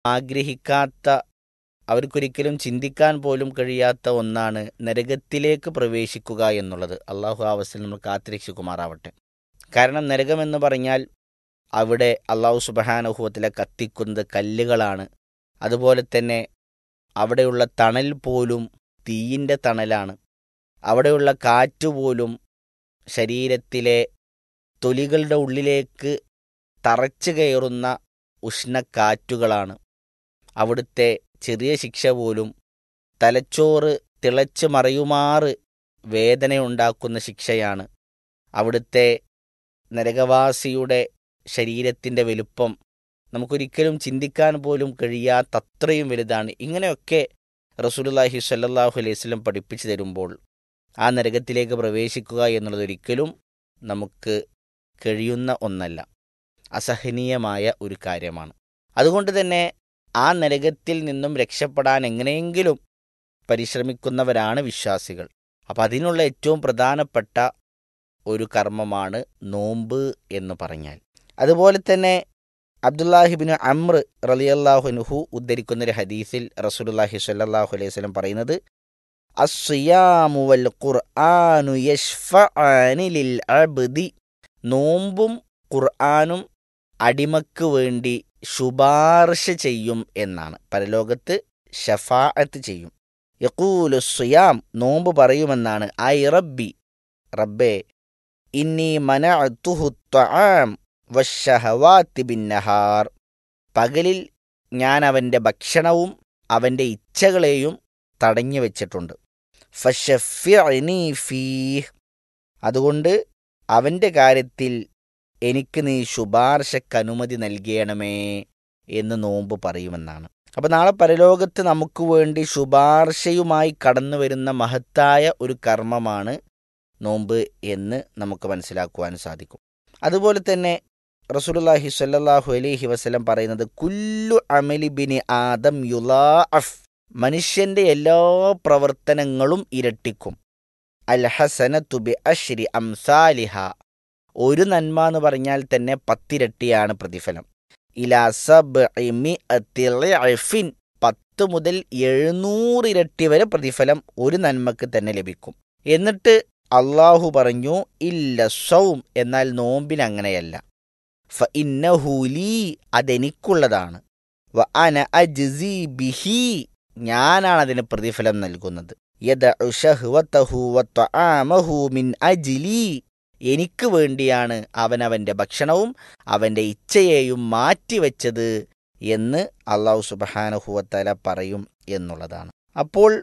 ആഗ്രഹിക്കാത്ത അവർക്കൊരിക്കലും ചിന്തിക്കാൻ പോലും കഴിയാത്ത ഒന്നാണ് നരകത്തിലേക്ക് പ്രവേശിക്കുക എന്നുള്ളത് അള്ളാഹു ആ അവസ്ഥയിൽ നമ്മൾ കാത്തിരക്ഷിക്കുമാറാവട്ടെ കാരണം നരകമെന്ന് പറഞ്ഞാൽ അവിടെ അള്ളാഹു സുബഹാനുഭവത്തിലെ കത്തിക്കുന്നത് കല്ലുകളാണ് അതുപോലെ തന്നെ അവിടെയുള്ള തണൽ പോലും തീയിൻ്റെ തണലാണ് അവിടെയുള്ള കാറ്റ് പോലും ശരീരത്തിലെ തൊലികളുടെ ഉള്ളിലേക്ക് തറച്ചു കയറുന്ന ഉഷ്ണക്കാറ്റുകളാണ് അവിടുത്തെ ചെറിയ ശിക്ഷ പോലും തലച്ചോറ് തിളച്ച് മറയുമാറ് വേദനയുണ്ടാക്കുന്ന ശിക്ഷയാണ് അവിടുത്തെ നരകവാസിയുടെ ശരീരത്തിൻ്റെ വലുപ്പം നമുക്കൊരിക്കലും ചിന്തിക്കാൻ പോലും കഴിയാത്തത്രയും വലുതാണ് ഇങ്ങനെയൊക്കെ റസൂലുല്ലാഹി സ്വല്ലല്ലാഹു അലൈഹി വസല്ലം പഠിപ്പിച്ചു തരുമ്പോൾ ആ നരകത്തിലേക്ക് പ്രവേശിക്കുക എന്നുള്ളത് ഒരിക്കലും നമുക്ക് കഴിയുന്ന ഒന്നല്ല അസഹനീയമായ ഒരു കാര്യമാണ് അതുകൊണ്ട് തന്നെ ആ നരകത്തിൽ നിന്നും രക്ഷപ്പെടാൻ എങ്ങനെയെങ്കിലും പരിശ്രമിക്കുന്നവരാണ് വിശ്വാസികൾ അപ്പം അതിനുള്ള ഏറ്റവും പ്രധാനപ്പെട്ട ഒരു കർമ്മമാണ് നോമ്പ് എന്ന് പറഞ്ഞാൽ അതുപോലെ തന്നെ അബ്ദുല്ലാഹിബിന് അമ്ര റലിയല്ലാഹുനുഹു ഉദ്ധരിക്കുന്ന ഒരു ഹദീസിൽ റസൂലുല്ലാഹി സ്വല്ലല്ലാഹു അലൈഹി വസല്ലം പറയുന്നത് അസ്യാമു വൽ ഖുർആനു യശ്ഫഅനി ലിൽ അബ്ദി നോമ്പും ഖുർആനും അടിമക്ക് വേണ്ടി ശുപാർശ ചെയ്യും എന്നാണ് പരലോകത്ത് ഷഫാഅത്ത് ചെയ്യും യക്കൂലു സുയാം നോമ്പ് പറയുമെന്നാണ് ഐ റബ്ബി റബ്ബേ ഇന്നി മനഅത്തുഹു ത്വആം വശഹവാത്തി ബിന്നഹാർ പകലിൽ ഞാൻ അവൻ്റെ ഭക്ഷണവും അവൻ്റെ ഇച്ഛകളെയും തടഞ്ഞു വെച്ചിട്ടുണ്ട് ഫഷഫിഅനി ഫീഹ് അതുകൊണ്ട് അവൻ്റെ കാര്യത്തിൽ എനിക്ക് നീ ശുപാർശക്ക് അനുമതി നൽകണമേ എന്ന് നോമ്പ് പറയുമെന്നാണ് അപ്പോൾ നാളെ പരലോകത്ത് നമുക്ക് വേണ്ടി ശുപാർശയുമായി കടന്നു വരുന്ന മഹത്തായ ഒരു കർമ്മമാണ് നോമ്പ് എന്ന് നമുക്ക് മനസ്സിലാക്കുവാൻ സാധിക്കും അതുപോലെ തന്നെ റസൂലുള്ളാഹി സ്വല്ലല്ലാഹു അലൈഹി വസല്ലം പറയുന്നത് കുല്ലു അമലി ബിനി ആദം യുലാഅഫ് മനുഷ്യന്റെ എല്ലാ പ്രവർത്തനങ്ങളും ഇരട്ടിക്കും അൽ ഹസനത്തു ബി അഷ്രി അംസാലിഹ ഒരു നന്മ എന്ന് പറഞ്ഞാൽ തന്നെ പത്തിരട്ടിയാണ് പ്രതിഫലം ഇലാ സബ്ഇ മിഅത്തി ളിഅഫിൻ പത്ത് മുതൽ എഴുന്നൂറ് ഇരട്ടി വരെ പ്രതിഫലം ഒരു നന്മക്ക് തന്നെ ലഭിക്കും എന്നിട്ട് അള്ളാഹു പറഞ്ഞു ഇല്ല സൗം എന്നാൽ നോമ്പിന് അങ്ങനെയല്ല ഫ ഇന്നഹൂലി അതെനിക്കുള്ളതാണ് വ അന അജ്സി ബിഹി ഞാനാണ് അതിന് പ്രതിഫലം നൽകുന്നത് യദഉ ശഹ്വതഹു വത്വആമഹു മിൻ അജ്ലി എനിക്ക് വേണ്ടിയാണ് അവൻ അവൻ്റെ ഭക്ഷണവും അവൻ്റെ ഇച്ഛയെയും മാറ്റിവെച്ചത് എന്ന് അള്ളാഹു സുബഹാനഹുവത്തല പറയും എന്നുള്ളതാണ് അപ്പോൾ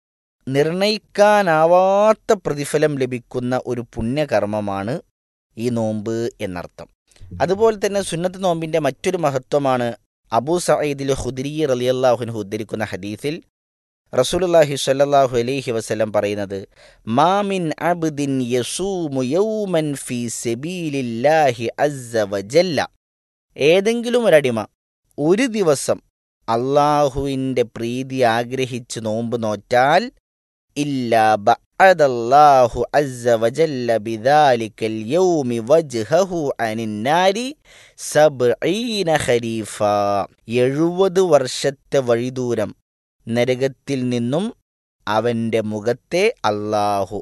നിർണയിക്കാനാവാത്ത പ്രതിഫലം ലഭിക്കുന്ന ഒരു പുണ്യകർമ്മമാണ് ഈ നോമ്പ് എന്നർത്ഥം അതുപോലെ തന്നെ സുന്നത്ത് നോമ്പിൻ്റെ മറ്റൊരു മഹത്വമാണ് അബൂ സയ്യിദിൽ ഹുദ്രി റലിയല്ലാഹുന് ഉദ്ധരിക്കുന്ന ഹദീസിൽ റസൂലുള്ളാഹി സ്വല്ലല്ലാഹു അലൈഹി വസല്ലം പറയുന്നത് മാമിൻ അബ്ദിൻ യസൂമു യൗമൻ ഫീ സബീലില്ലാഹി അസ്സ വജല്ല ഏതെങ്കിലും ഒരടിമ ഒരു ദിവസം അള്ളാഹുവിൻ്റെ പ്രീതി ആഗ്രഹിച്ച് നോമ്പ് നോറ്റാൽ ഇല്ല ബഅദല്ലാഹു അസ്സ വജല്ല ബിദാലിക്കൽ യൗമി വജ്ഹഹു അനിന്നാരി സബ്ഈന ഖരീഫ എഴുപത് വർഷത്തെ വഴിദൂരം നരകത്തിൽ നിന്നും അവൻ്റെ മുഖത്തെ അള്ളാഹു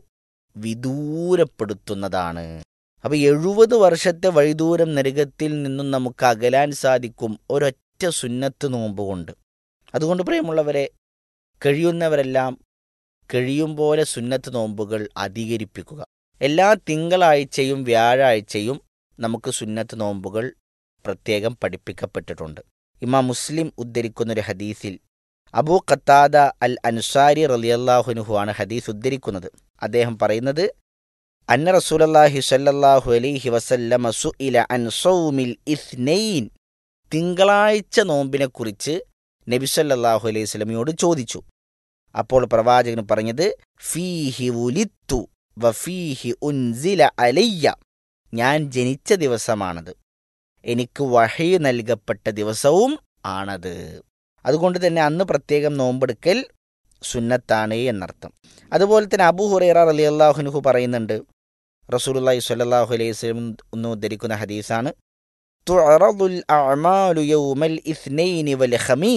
വിദൂരപ്പെടുത്തുന്നതാണ് അപ്പൊ എഴുപത് വർഷത്തെ വഴിദൂരം നരകത്തിൽ നിന്നും നമുക്ക് അകലാൻ സാധിക്കും ഒരൊറ്റ സുന്നത്ത് നോമ്പ് കൊണ്ട് അതുകൊണ്ട് പ്രിയമുള്ളവരെ കഴിയുന്നവരെല്ലാം കഴിയും പോലെ സുന്നത്ത് നോമ്പുകൾ അധികരിപ്പിക്കുക എല്ലാ തിങ്കളാഴ്ചയും വ്യാഴാഴ്ചയും നമുക്ക് സുന്നത്ത് നോമ്പുകൾ പ്രത്യേകം പഠിപ്പിക്കപ്പെട്ടിട്ടുണ്ട് ഇമാ മുസ്ലിം ഉദ്ധരിക്കുന്നൊരു ഹദീസിൽ അബൂ ഖത്താദ അൽ അൻസാരി റലിയല്ലാഹുനുഹു ആണ് ഹദീസ് ഉദ്ധരിക്കുന്നത് അദ്ദേഹം പറയുന്നത് അന്ന റസൂലല്ലാഹി സ്വല്ലല്ലാഹു അലൈഹി വസല്ലമ സുഇല അൻ സൗമിൽ ഇസ്നൈൻ തിങ്കളാഴ്ച നോമ്പിനെക്കുറിച്ച് നബി സല്ലല്ലാഹു അലൈഹി വസല്ലമയോട് ചോദിച്ചു അപ്പോൾ പ്രവാചകൻ പറഞ്ഞത് ഫീഹി ഉലിത്തു വഫീഹി ഉൻസില അലയ്യ ഞാൻ ജനിച്ച ദിവസമാണത് എനിക്ക് വഹി നൽകപ്പെട്ട ദിവസവും ആണത് അതുകൊണ്ട് തന്നെ അന്ന് പ്രത്യേകം നോമ്പെടുക്കൽ സുന്നത്താണ് എന്നർത്ഥം അതുപോലെ തന്നെ അബു ഹുറൈറ അലി അള്ളാഹുനുഹു പറയുന്നുണ്ട് റസൂലുള്ളാഹി സ്വല്ലല്ലാഹു അലൈഹി വസല്ലം ഒന്ന് ഉദ്ധരിക്കുന്ന ഹദീസാണ് തുഅറദുൽ അഅമാലു യൗമൽ ഇസ്നൈനി വൽ ഖമീസ്